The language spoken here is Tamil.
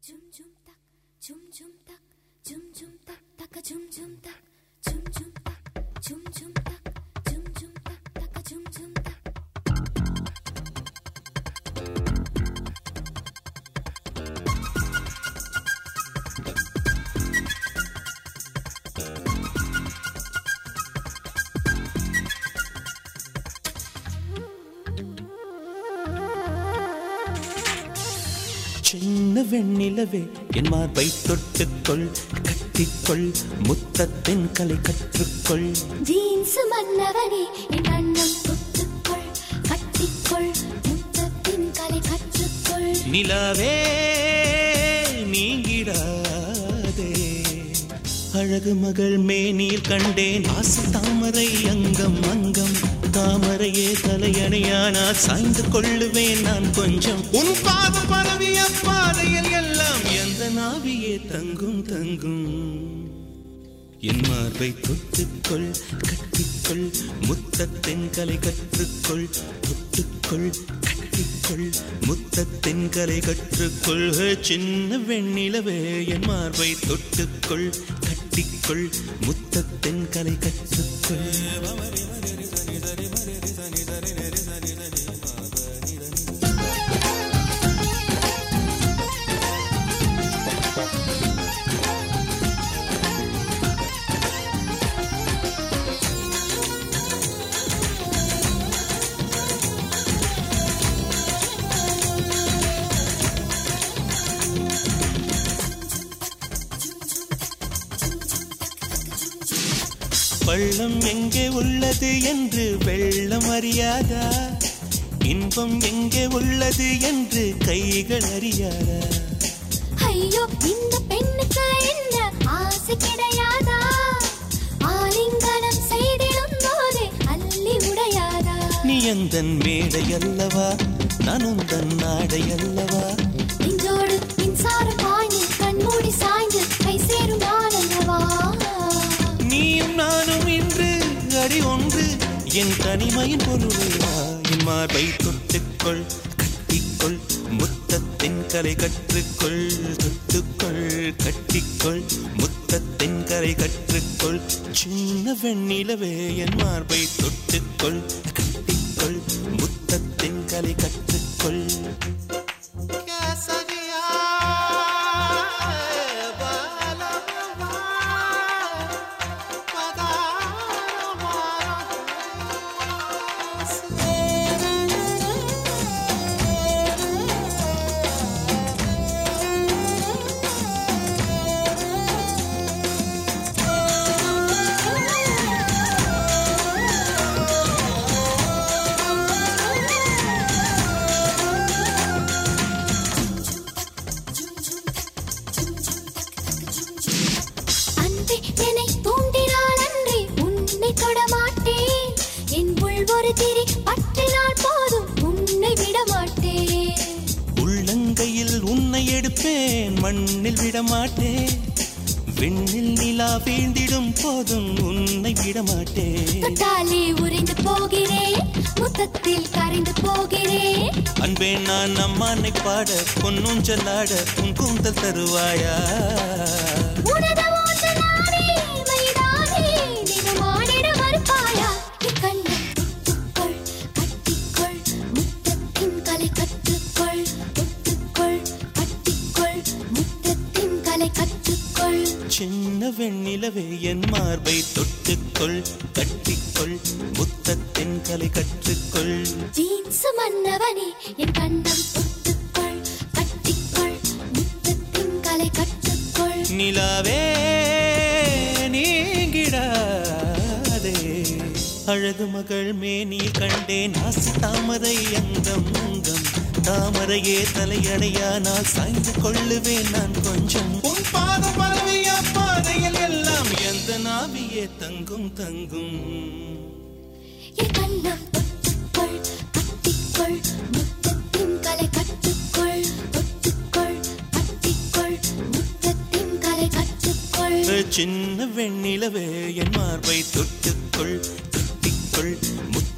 Zum zum tak, zum zum tak, zum zum tak, taka zum zum tak, zum zum tak, zum zum tak, zum zum tak, taka zum zum tak. சின்ன வெண்ணிலவே என் மார்பை தொட்டுக்கொள் கட்டிக்கொள் முத்தத்தின் கலை கற்றுக்கொள் ஜீன்ஸ் மன்னவனே என் அண்ணம் தொட்டுக்கொள் கட்டிக்கொள் முத்தத்தின் கலை கற்றுக்கொள் நிலாவே நீங்கிடாதே அழகு மகள் மேனில் கண்டேன் ஆசை தாமரை அங்கம் அங்கம் தாமரையே தலையணையானா சாய்ந்து கொள்ளுவேன் நான் கொஞ்சம் உன் பாதம் பரவிய பாதையில் எல்லாம் எந்த நாவியே தங்கும் தங்கும் என் மார்பை தொட்டுக்கொள் கட்டிக்கொள் முத்தத்தின் கலை கற்றுக்கொள் தொட்டுக்கொள் கட்டிக்கொள் முத்தத்தின் கலை கற்றுக்கொள் ஹே, சின்ன வெண்ணிலவே என் மார்பை தொட்டுக்கொள் கட்டிக்கொள் முத்தத்தின் கலை கற்றுக்கொள் பள்ளம் எங்கே உள்ளது என்று வெள்ளம் அறியாதா இன்பம் எங்கே உள்ளது என்று கைகள் அறியாதா ஐயோ இந்த பெண்ணுக்கு என்ன ஆசை கிடையாதா ஆலிங்கனம் செய்திடும் போதே அள்ளி உடையாதா நீ எந்தன் மேடை அல்லவா நான் உந்தன் நாடை அல்லவா நெஞ்சோடு மின்சாரம் பாய்ந்து கண்மூடி சாய்ந்து கை சேரும் ஆனந்தவா நீயும் நானும் இன்று அடி ஒன்று என் தனிமையின் பொருளையா என் மார்பை தொட்டுக்கொள் கட்டிக்கொள் முத்தத்தின் கலை கற்றுக்கொள் தொட்டுக்கொள் கட்டிக்கொள் முத்தத்தின் கலை கற்றுக்கொள் சின்ன வெண்ணிலவே என் மார்பை தொட்டுக்கொள் கட்டிக்கொள் முத்தத்தின் கலை கற்றுக்கொள் அன்பே என்னை தூண்டினால் அன்றே உன்னை தொடமாட்டேன் என் உள் ஒரு திரி பற்றினால் போதும் உன்னை விடமாட்டேன் உள்ளங்கையில் உன்னை எடுப்பேன் மண்ணில் விடமாட்டேன் விண்ணில் நிலா வீழ்ந்திடும் போதும் உன்னை விடமாட்டேன் தொட்டாலே உறைந்து போகிறேன் முத்தத்தில் கரைந்து போகிறேன் அன்பே நான் அம்மானை பாட பொன்னூஞ்சலாட உன் கூந்தல் தருவாயா உனது ஓட்ட நானே மைதானே தினமாடிட மறுப்பாயா என் கண்ணை தொட்டுக்கொள் கட்டிக்கொள் முத்தத்தின் கலை கற்றுக்கொள் தொட்டுக்கொள் கட்டிக்கொள் முத்தத்தின் கலை கற்றுக்கொள் சின்ன வெண்ணிலவே என் மார்பை தொட்டுக்கொள் கட்டிக்கொள் முத்தத்தின் கலை கற்றுக்கொள் ஜீன்ஸ் மன்னவனே என் கண்ணம் தொட்டுக்கொள் கட்டிக்கொள் முத்தத்தின் கலை கற்றுக்கொள் நிலாவே நீங்கிடாதே அழகு மகள் மேனில் கண்டேன் ஆசை தாமரை அங்கம் அங்கம் தாமரையே தலையடையானால் சாய்ந்து கொள்ளுவேன் நான் கொஞ்சம் உன் பாதம் பரவிய பாதையில் எல்லாம் எந்த நாவியே தங்கும் தங்கும் என் கண்ணம் தொட்டுக்கொள் கட்டிக்கொள் முத்தத்தின் கலை கற்றுக்கொள் தொட்டுக்கொள் கட்டிக்கொள் முத்தத்தின் கலை கற்றுக்கொள் சின்ன வெண்ணிலவே என் மார்பை தொட்டுக்கொள் கட்டிக்கொள் முத்த